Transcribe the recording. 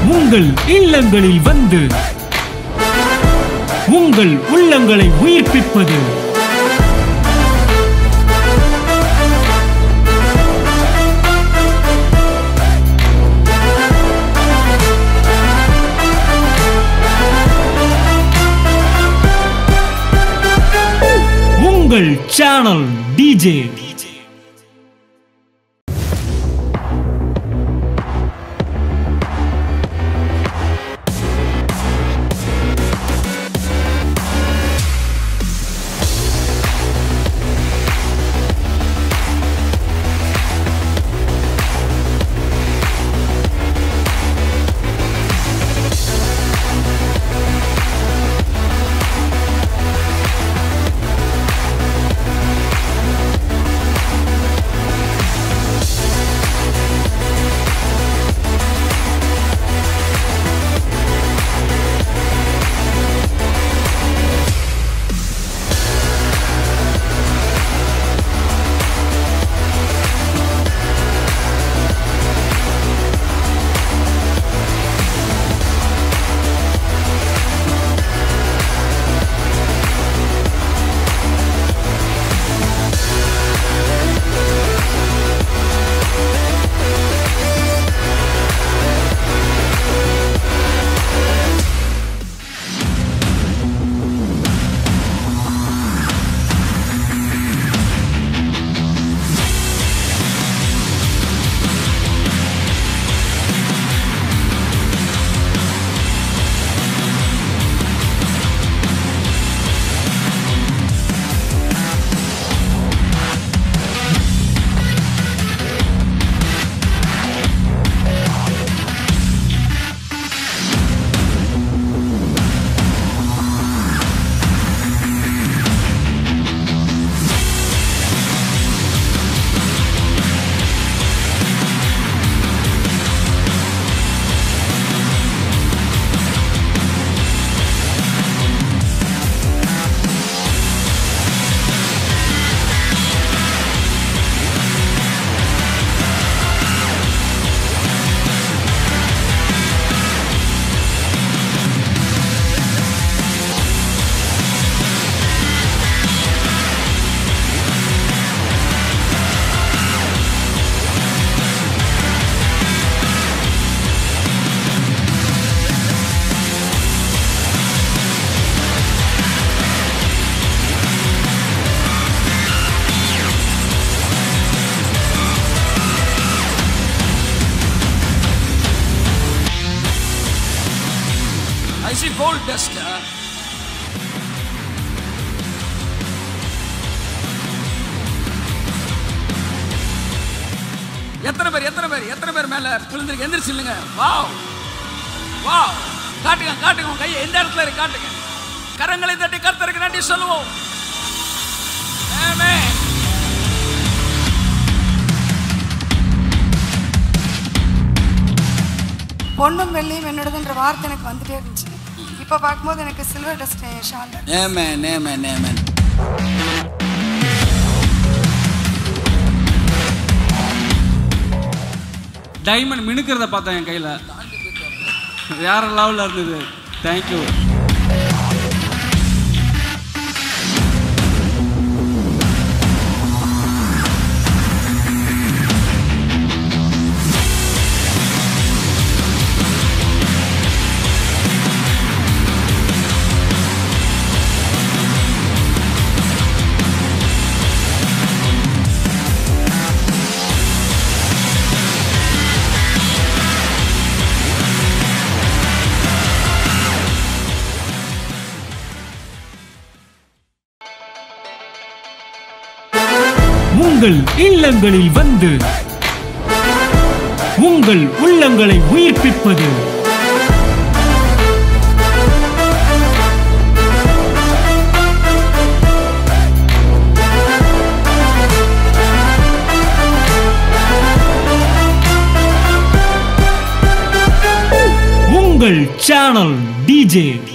உங்கள் இல்லங்களில் வந்து உங்கள் உள்ளங்களை உயிர்ப்பிப்பது உங்கள் channel DJ I see gold dust. Huh? எத்தனை பேர் எத்தனை பேர் எத்தனை பேர் மேல விழுந்திருக்கு எந்திரிச்சு இல்லைங்க வாவ் வாவ் காட்டுங்க காட்டுங்க உங்க கையை எந்த இடத்துல இருக்கு காட்டுங்க கரங்களை தட்டி கர்த்தருக்கு நன்றி சொல்லுவோம் Amen. பொண்ணும் வெள்ளியும் என்னோடதுன்ற வார்த்தை எனக்கு வந்துட்டே இருந்துச்சு இப்போ பார்க்கும்போது எனக்கு silver dust shawl Amen, amen, amen. Diamond மினுக்கிறத பார்த்தேன் என் கையில் வேற லெவலில் இருந்தது தேங்க்யூ உங்கள் இல்லங்களில் வந்து உங்கள் உள்ளங்களை உயிர்ப்பிப்பது உங்கள் சேனல் டிஜே